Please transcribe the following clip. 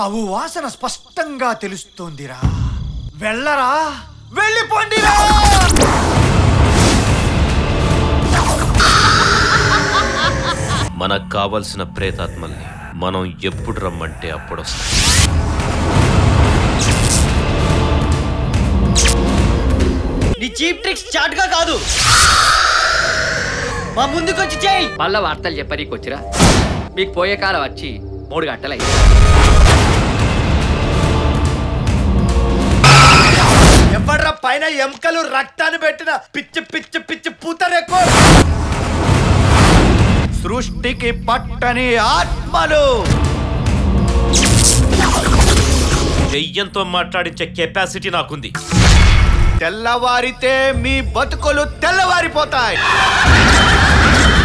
చావు వాసన స్పష్టంగా తెలుస్తోందిరా వెళ్ళరా వెళ్ళిపోండిరా మనకు కావలసిన ప్రేతాత్మల్ని మనం ఎప్పుడు రమ్మంటే అప్పుడు వస్తాం నీ చీప్ ట్రిక్స్ చాట్ గా కాదు మా ముందుకొచ్చి చేయి మళ్ళా వార్తలు చెప్పనీకి వచ్చిరా మీకు పోయే కాలం వచ్చి మూడు గంటలు అయింది ఎవడ్రా పైన ఎముకలు రక్తాన్ని పెట్టిన పిచ్చి పిచ్చి పిచ్చి పూతరెక్కు సృష్టికి పట్టని ఆత్మలు దెయ్యంతో మాట్లాడించే కెపాసిటీ నాకుంది తెల్లవారితే మీ బతుకులు తెల్లవారిపోతాయి